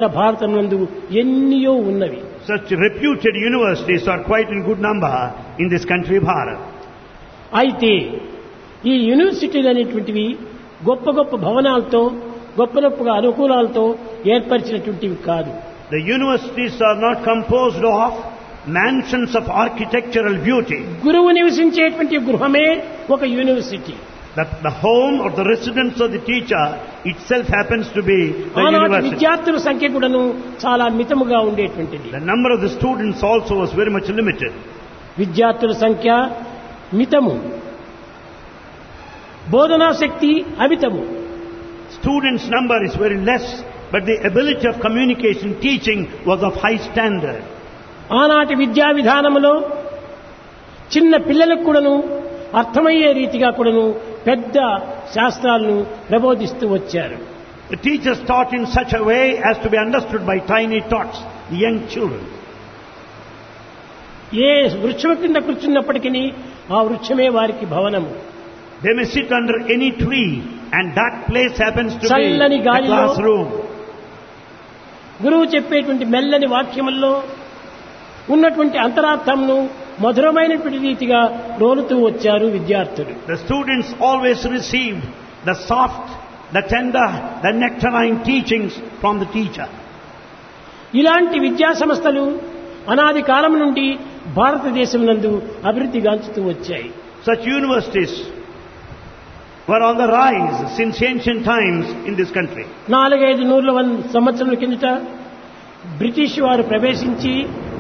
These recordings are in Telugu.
భారతం నందు ఎన్నియో ఉన్నవి Such reputed universities are quite in good number in this country, Bharat. అయితే ఈ యూనివర్సిటీలు అనేటువంటివి గొప్ప గొప్ప భవనాలతో గొప్ప గొప్ప అనుకూలాలతో ఏర్పరిచినటువంటివి కాదు The universities are not composed of mansions of architectural beauty. గురువు నివసించేటువంటి గృహమే ఒక university The, the home or the residence of the teacher itself happens to be the ఆనాటి university. విద్యార్థుల సంఖ్య కూడాను చాలా మితముగా ఉండేటువంటిది The number of the students also was very much limited. విద్యార్థుల సంఖ్య మితము బోధనా శక్తి అమితము Students' number is very less, but the ability of communication, teaching was of high standard. ఆనాటి విద్యా విధానములో చిన్న పిల్లలకు కూడాను అర్థమయ్యే రీతిగా కూడాను పెద్ద శాస్త్రాలను ప్రబోధిస్తూ వచ్చారు The teachers taught in such a way as to be understood by tiny tots, the young children. ఏ వృక్షం కింద కూర్చున్నప్పటికీ ఆ వృక్షమే వారికి భవనము They may sit under any tree and that place happens to be చల్లని a గాలిలో classroom. గురువు చెప్పేటువంటి మెల్లని వాక్యముల్లో ఉన్నటువంటి అంతరార్థంను మధురమైనటువంటి రీతిగా రోలుతూ వచ్చారు విద్యార్థులు The students always received the soft, the tender, the nectarine teachings from the teacher. ఇలాంటి విద్యా సంస్థలు అనాది కాలం నుండి భారతదేశం నందు అభివృద్ధి గాంచుతూ వచ్చాయి Such universities were on the rise since ancient times in this country. నాలుగైదు నూర్ల వన్ సంవత్సరాల కిందట బ్రిటిష్ వారు ప్రవేశించి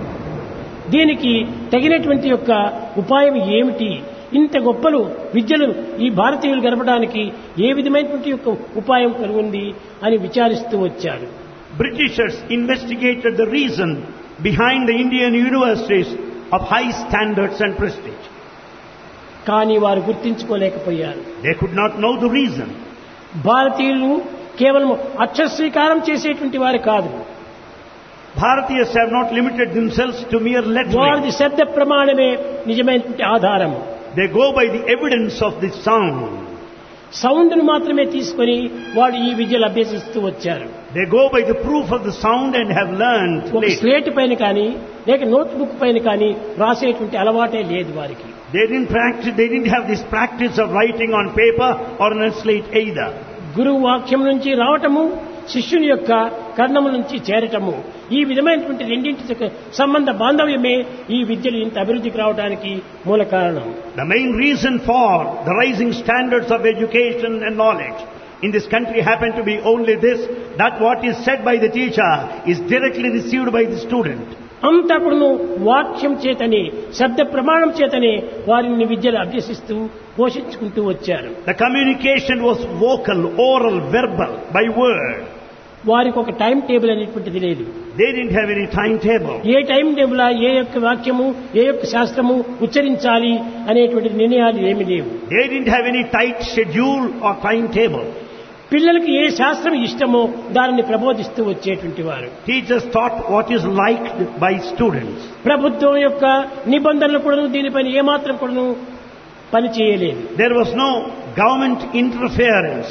దీనికి తగినటువంటి యొక్క ఉపాయం ఏమిటి ఇంత గొప్పలు విద్యలు ఈ భారతీయులు గడపడానికి ఏ విధమైనటువంటి యొక్క ఉపాయం కలుగుంది అని విచారిస్తూ వచ్చారు Britishers investigated the reason behind the Indian universities of high standards and prestige. కానీ వారు గుర్తించుకోలేకపోయారు They could not know the reason. భారతీయులు కేవలం అక్షస్వీకారం చేసేటువంటి వారు కాదు Bharatiyas have not limited themselves to mere lettering. వారిది శబ్ద ప్రమాణమే నిజమైనటువంటి ఆధారం They go by the evidence of the sound. సౌండ్ను మాత్రమే తీసుకొని వాడు ఈ విద్యలు అభ్యసిస్తూ వచ్చారు They go by the proof of the sound and have learned ఒక later. స్లేట్ పైన కానీ లేక నోట్ బుక్ పైన కానీ రాసేటువంటి అలవాటే లేదు వారికి They didn't practice, they didn't have this practice of writing on paper or on a slate either. గురువు వాక్యం నుంచి రావటము శిష్యుని యొక్క కర్ణము నుంచి చేరటము ఈ విధమైనటువంటి రెండింటి యొక్క సంబంధ బాంధవ్యమే ఈ విద్యలు ఇంత అభివృద్ధికి రావడానికి మూల కారణం The main reason for the rising standards of education and knowledge in this country happen to be only this, that what is said by the teacher is directly received by the student. అంతా కూడాను వాక్యం చేతనే శబ్ద ప్రమాణం చేతనే వారిని విద్యలు అభ్యసిస్తూ పోషించుకుంటూ వచ్చారు The communication was vocal, oral, verbal, by word. వారికి ఒక టైం టేబుల్ అనేటువంటిది లేదు They didn't have any timetable. ఏ టైం టేబుల్ ఏ యొక్క వాక్యము ఏ యొక్క శాస్త్రము ఉచ్చరించాలి అనేటువంటి నిర్ణయాలు ఏమి లేవు They didn't have any tight schedule or timetable. పిల్లలకి ఏ శాస్త్రం ఇష్టమో దానిని ప్రబోధిస్తూ వచ్చేటువంటి వారు Teachers taught what is liked by students. ప్రభుత్వం యొక్క నిబంధనలు కూడాను దీనిపైన ఏమాత్రం కూడాను పని చేయలేదు There was no government interference.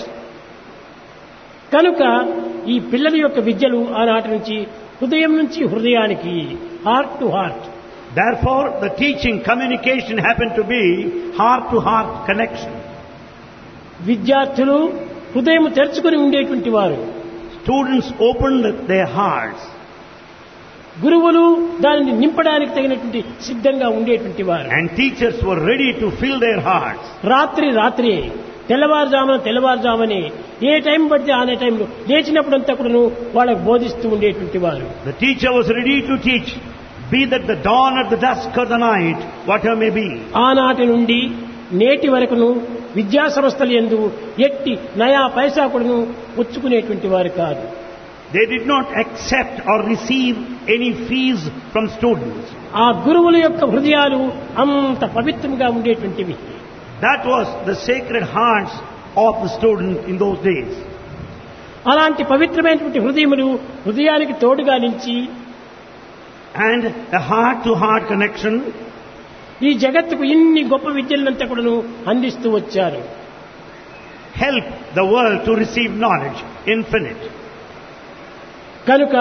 కనుక ఈ పిల్లల యొక్క విద్యలు ఆనాటి నుంచి హృదయం నుంచి హృదయానికి heart to heart Therefore, the teaching, communication happened to be heart-to-heart connection. విద్యార్థులు హృదయం తెరుచుకుని ఉండేటువంటి వారు Students opened their hearts. గురువులు దానిని నింపడానికి తగినటువంటి సిద్ధంగా ఉండేటువంటి వారు And teachers were ready to fill their hearts. రాత్రి రాత్రి తెల్లవారుజామున తెల్లవారుజామని ఏ టైం పడితే ఆనే టైంలో లేచినప్పుడంతా కూడాను వాళ్ళకు బోధిస్తూ ఉండేటువంటి వారు The teacher was ready to teach, be that the dawn or the dusk or the night, whatever may be. ఆనాటి నుండి నేటి వరకును విద్యా సంస్థలు ఎందు ఎట్టి నయా పైసా కూడాను పుచ్చుకునేటువంటి వారు కాదు They did not accept or receive any fees from students. ఆ గురువుల యొక్క హృదయాలు అంత పవిత్రంగా ఉండేటువంటివి That was the sacred hearts of the student in those days. అలాంటి పవిత్రమైనటువంటి హృదయములు హృదయానికి తోడుగా నిలిచి And a heart-to-heart connection ఈ జగత్తుకు ఇన్ని గొప్ప విద్యలంతా కూడాను అందిస్తూ వచ్చారు help the world to receive knowledge, infinite. కనుక